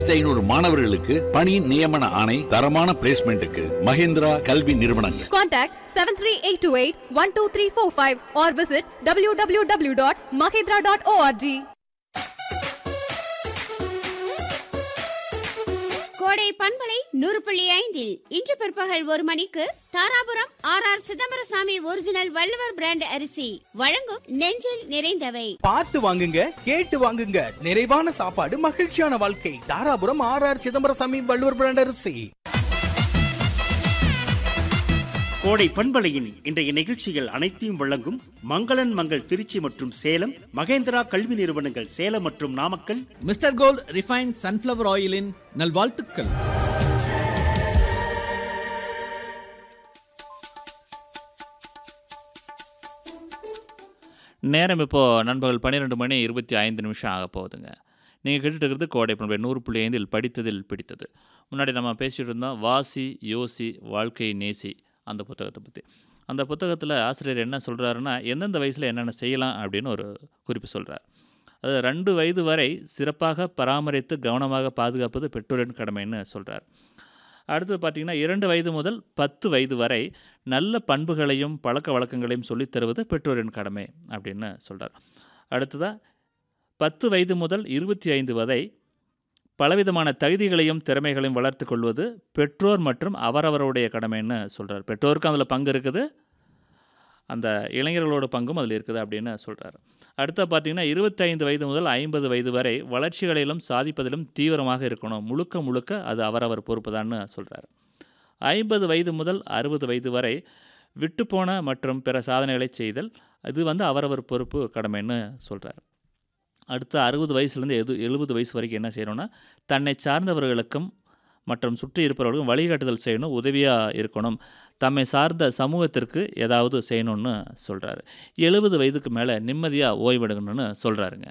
ஐநூறு மாணவர்களுக்கு பணி நியமன ஆணை தரமான பிளேஸ்மெண்ட்டுக்கு மகேந்திரா கல்வி நிறுவனங்கள் Contact 73828-12345 or visit www.mahindra.org. கோடை பண்பலை நூறு புள்ளி ஐந்தில் இன்று பிற்பகல் ஒரு மணிக்கு Dharapuram R R Chidambarasamy original Valluvar brand அரிசி வழங்கும் நெஞ்சில் நிறைந்தவை பார்த்து வாங்குங்க கேட்டு வாங்குங்க நிறைவான சாப்பாடு மகிழ்ச்சியான வாழ்க்கை Dharapuram R R Chidambarasamy Valluvar brand அரிசி கோடை பண்பலையின் இன்றைய நிகழ்ச்சிகள் அனைத்தையும் வழங்கும் மங்களன் மங்கள் திருச்சி மற்றும் சேலம் மகேந்திரா கல்வி நிறுவனங்கள் சேலம் மற்றும் Namakkal mister gold refine sunflower ஆயிலின் நல்வாழ்த்துக்கள் நேரம் இப்போது நண்பகல் பன்னிரெண்டு மணி இருபத்தி ஐந்து நிமிஷம் ஆக போகுதுங்க நீங்கள் கேட்டுட்டு இருக்கிறது கோடை பண்பை நூறு புள்ளி ஐந்தில் படித்ததில் பிடித்தது முன்னாடி நம்ம பேசிகிட்டு இருந்தோம் வாசி யோசி வாழ்க்கை நேசி அந்த புத்தகத்தை பற்றி அந்த புத்தகத்தில் ஆசிரியர் என்ன சொல்கிறாருன்னா எந்தெந்த வயசில் என்னென்ன செய்யலாம் அப்படின்னு ஒரு குறிப்பு சொல்கிறார் அது ரெண்டு வயது வரை சிறப்பாக பராமரித்து கவனமாக பாதுகாப்பது பெற்றோரின் கடமைன்னு சொல்கிறார் அடுத்து பார்த்திங்கன்னா இரண்டு வயது முதல் பத்து வயது வரை நல்ல பண்புகளையும் பழக்க வழக்கங்களையும் சொல்லித் தருவது பெற்றோரின் கடமை அப்படின்னு சொல்கிறார் அடுத்ததாக பத்து வயது முதல் இருபத்தி ஐந்து வரை பலவிதமான தகுதிகளையும் திறமைகளையும் வளர்த்து கொள்வது பெற்றோர் மற்றும் அவரவருடைய கடமைன்னு சொல்கிறார் பெற்றோருக்கும் அதில் பங்கு இருக்குது அந்த இளைஞர்களோட பங்கும் அதில் இருக்குது அப்படின்னு சொல்கிறார் அடுத்த பார்த்தீங்கன்னா இருபத்தைந்து வயது முதல் ஐம்பது வயது வரை வளர்ச்சிகளிலும் சாதிப்பதிலும் தீவிரமாக இருக்கணும் முழுக்க முழுக்க அது அவரவர் பொறுப்புதான்னு சொல்கிறார் ஐம்பது வயது முதல் அறுபது வயது வரை விட்டுப்போன மற்றும் பிற சாதனைகளை செய்தல் இது வந்து அவரவர் பொறுப்பு கடமைன்னு சொல்கிறார் அடுத்த அறுபது வயசுலேருந்து எது எழுபது வயசு வரைக்கும் என்ன செய்யணும்னா தன்னை சார்ந்தவர்களுக்கும் மற்றும் சுற்றி இருப்பவர்களுக்கும் வழிகாட்டுதல் செய்யணும் உதவியாக இருக்கணும் தம்மை சார்ந்த சமூகத்திற்கு ஏதாவது செய்யணும்னு சொல்கிறாரு எழுபது வயதுக்கு மேலே நிம்மதியாக ஓய்வெடுக்கணும்னு சொல்கிறாருங்க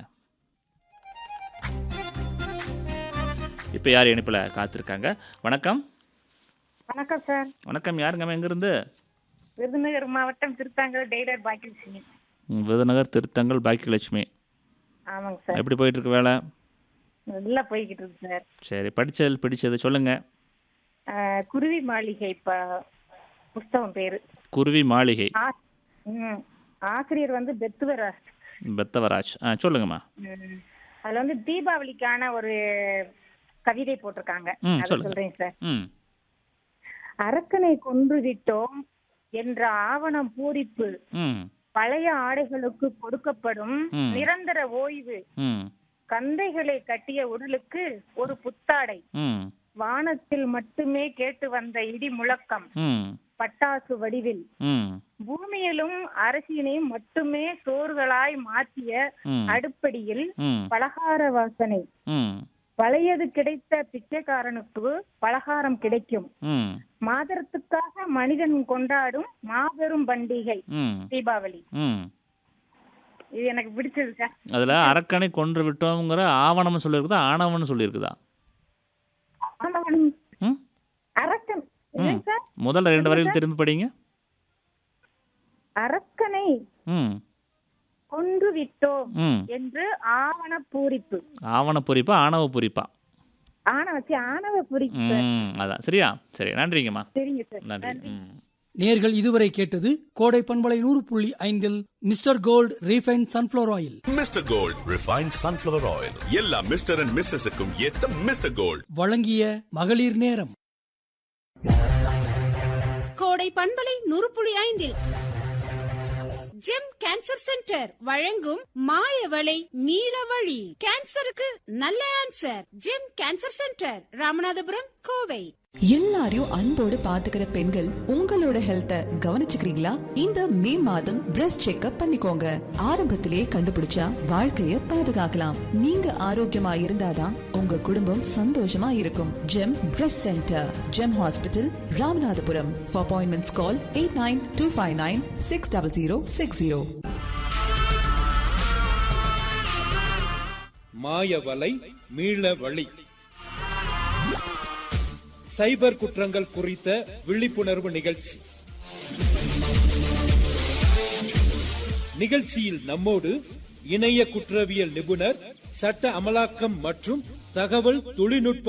இப்போ யார் இணைப்பில் காத்திருக்காங்க வணக்கம் வணக்கம் சார் வணக்கம் யாருங்க எங்கேருந்து விருதுநகர் மாவட்டம் திருத்தாங்கல் டெய்லர் பாக்கியலட்சுமி ம், விருதுநகர் திருத்தங்கல் பாக்கியலட்சுமி ஆமாங்க சார் எப்படி போயிட்டுருக்கு வேலை நல்லா போய்கிட்டு இருக்கு சார் சரி படித்ததில் பிடிச்சது சொல்லுங்கள் ஆஹ், குருவி மாளிகை ப புஸ்தகம் பேரு குருவி மாளிகை ஆ- ம். ஆசிரியர் வந்து பெத்துவராஜ் பெத்தவராஜ் ஆ சொல்லுங்கம்மா ம். அதுல வந்து தீபாவளிக்கான ஒரு கவிதை போட்டிருக்காங்க ம், அதை சொல்லுங்க. சொல்றேன் சார் ம் அரக்கனை கொன்று விட்டோம் என்ற ஆவணம் பூரிப்பு ம் பழைய ஆடைகளுக்கு கொடுக்கப்படும் ம். நிரந்தர ஓய்வு ம் கந்தைகளை கட்டிய உடலுக்கு ஒரு புத்தாடை ம் வானத்தில் மட்டுமே கேட்டு வந்த இடி முழக்கம் ம் பட்டாசு வடிவில் ம் பூமியிலும் அரசியனையும் மட்டுமே சோறுகளாய் மாற்றிய ம். அடுப்படியில் ம் பலகார வாசனை ம் பழையது கிடைத்த பிச்சைக்காரனுக்கு பலகாரம் கிடைக்கும் ம் மாதரத்துக்காக மனிதன் கொண்டாடும் மாபெரும் பண்டிகை ம் தீபாவளி ம் இது எனக்கு பிடிச்சது சார் அதில் அரக்கனை கொன்று விட்டோங்கிற ஆவணம்னு சொல்லியிருக்குதா ஆணவம்னு சொல்லியிருக்குதா ஆண்டவன் ம் அரக்கன் ம் ஏன் சார் முதல்ல ரெண்டு வரையில் திரும்பி படிங்க அரக்கனை ம் கொன்று விட்டோம் ம் என்று ஆவண பூரிப்பு ஆவண பொறிப்பா ஆணவ பொறிப்பா ஆன வச்சு ஆணவ பூரிப்பு சார். ம் அதான் சரியா சரி நன்றிங்கம்மா சரிங்க சார் நன்றி ம் நேர்கள் இதுவரை கேட்டது கோடை பண்பலை நூறு புள்ளி ஐந்தில் mister gold refine sunflower oil mister gold refine sunflower oil எல்லா மிஸ்டர் அண்ட் மிஸ்ஸஸுக்கும் ஏத்த மிஸ்டர் கோல்ட் வழங்கிய மகளிர் நேரம் கோடை பண்பலை நூறு புள்ளி ஐந்தில் ஜெம் கேன்சர் சென்டர் வழங்கும் மாயவளை நீலவழி கேன்சருக்கு நல்ல answer Gem cancer centre Ramanathapuram Kovai எல்லாரையும் அன்போடு பாத்துக்கிற பெண்கள் உங்களோட ஹெல்த்த கவனிச்சுக்கிறீங்களா இந்த மே மாதம் பிரஸ்ட் செக்அப் பண்ணிக்கோங்க ஆரம்பத்திலேயே கண்டுபிடிச்சா வாழ்க்கைய பாதுகாக்கலாம் நீங்க ஆரோக்கியமா இருந்தாதான் உங்க குடும்பம் சந்தோஷமா இருக்கும் Gem breast centre Gem hospital Ramanathapuram for appointments call eight nine two five nine six double zero six zero மாயவலை மீள வழி சைபர் குற்றங்கள் குறித்த விழிப்புணர்வு நிகழ்ச்சி நிகழ்ச்சியில் நம்மோடு இணைய குற்றவியல் நிபுணர் சட்ட அமலாக்கம் மற்றும் தகவல் தொழில்நுட்ப